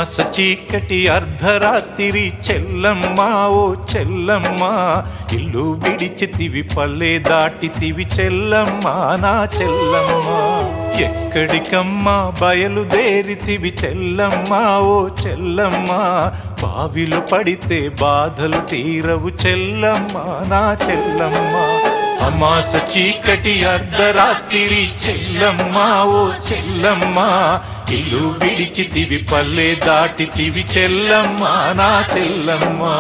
అమాస చీకటి అర్ధరాత్రి చెల్లమ్మా ఓ చెల్లమ్మా ఇల్లు విడిచితివి పల్లె దాటితివి చెల్లమ్మా నా చెల్లమ్మా ఎక్కడికమ్మా బయలుదేరితివి చెల్లమ్మా ఓ చెల్లమ్మా బావిలో పడితే బాధలు తీరవు చెల్లమ్మా నా చెల్లమ్మా అమాస చీకటి అర్ధరాత్రి చెల్లమ్మా ఓ చెల్లమ్మా ఇల్లు విడిచితివి పల్లె దాటితివి చెల్లమ్మా నా చెల్లమ్మా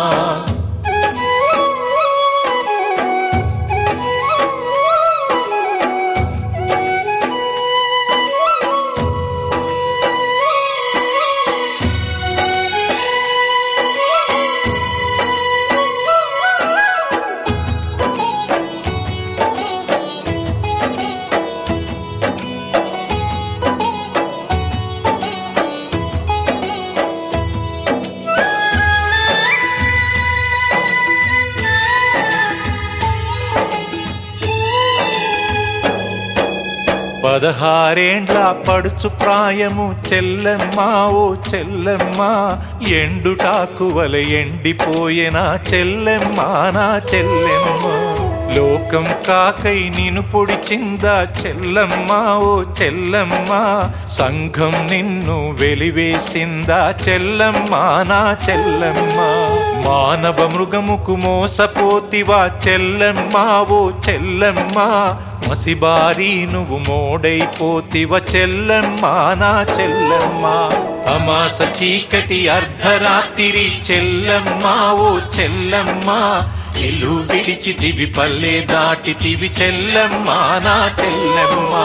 పదహారేండ్ల పడుచు ప్రాయము చెల్లెమ్మా ఓ చెల్లెమ్మా ఎండుటాకు వల ఎండిపోయేనా చెల్లెమ్మా నా చెల్లెమ్మా లోకం కాకై నిన్ను పొడిచిందా చెల్లమ్మా ఓ చెల్లమ్మా సంఘం నిన్ను వెలివేసిందా చెల్లమ్మా నా చెల్లమ్మా మానవ మృగముకు మోసపోతివా చెల్లమ్మా ఓ చెల్లమ్మా మసిబారి నువ్వు మోడైపోతివ చెల్లమ్మా నా చెల్లమ్మా అమాస చీకటి అర్ధరాత్రి చెల్లమ్మా ఓ చెల్లమ్మా ఇల్లు విడిచితివి పల్లె దాటితివి చెల్లమ్మా నా చెల్లమ్మా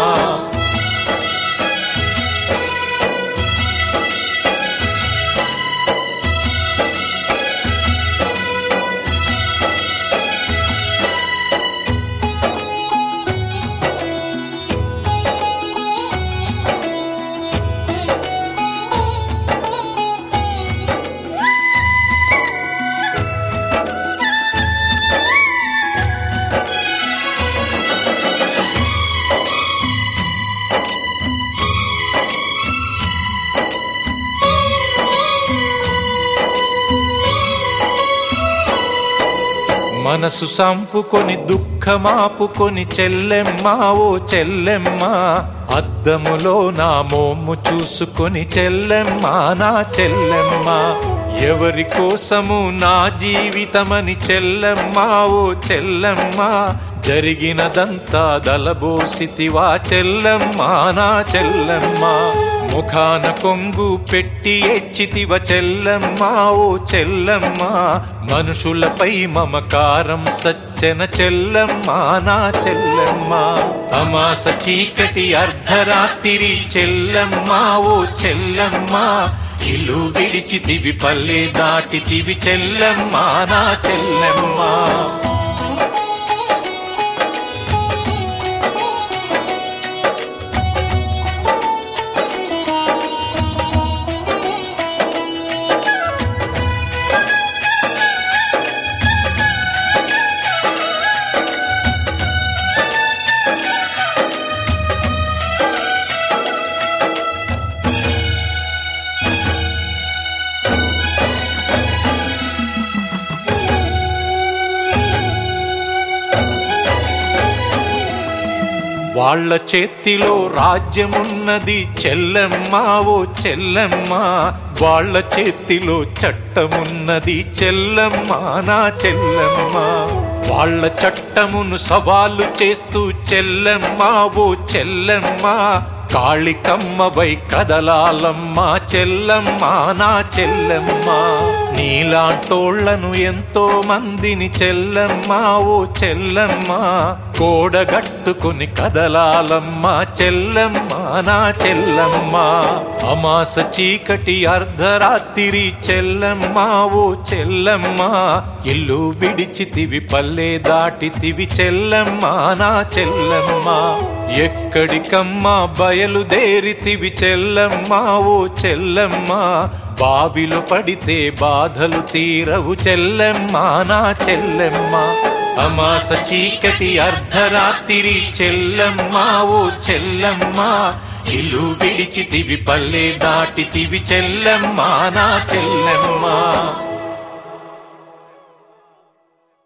మనసు సంపుకొని దుఃఖమాపుకొని చెల్లెమ్మా ఓ చెల్లెమ్మా అద్దములో నా మోము చూసుకొని చెల్లెమ్మా నా చెల్లెమ్మా ఎవరి కోసము నా జీవితమని చెల్లెమ్మా ఓ చెల్లెమ్మా జరిగినదంతా దలబోసితివా చెల్లెమ్మా నా చెల్లెమ్మా ముఖాన కొంగు పెట్టి ఎచ్చితివ చెల్లమ్మా ఓ చెల్లమ్మా మనుషులపై మమకారం సచ్చెన చెల్లమ్మా నా చెల్లమ్మా అమాస చీకటి అర్ధరాత్రి చెల్లమ్మా ఓ చెల్లమ్మా ఇల్లు విడిచితివి పల్లె దాటితివి చెల్లమ్మా నా చెల్లమ్మా వాళ్ళ చేతిలో రాజ్యమున్నది చెల్లెమ్మా ఓ చెల్లెమ్మా వాళ్ళ చేతిలో చట్టమున్నది చెల్లెమ్మా నా చెల్లెమ్మా వాళ్ళ చట్టమును సవాలు చేస్తూ చెల్లెమ్మా ఓ చెల్లెమ్మా కాళికమ్మవై కదలాలమ్మా చెల్లమ్మా నా చెల్లమ్మా నీలాంటోళ్లను ఎంతో మందిని చెల్లమ్మా ఓ చెల్లమ్మా కోడగట్టుకుని కదలాలమ్మా చెల్లమ్మా నా చెల్లమ్మా అమాస చీకటి అర్ధరాత్రి చెల్లమ్మా ఓ చెల్లమ్మా ఇల్లు విడిచితివి పల్లె దాటితివి చెల్లమ్మా నా చెల్లమ్మా ఎక్కడికమ్మా బయలుదేరితివి చెల్లమ్మా ఓ చెల్లమ్మా బావిలో పడితే బాధలు తీరవు చెల్లెమ్మా నా చెల్లెమ్మా అమాస చీకటి అర్ధరాత్రి చెల్లమ్మా ఓ చెల్లమ్మా ఇల్లు విడిచితివి పల్లె దాటితివి చెల్లెమ్మా నా చెల్లెమ్మా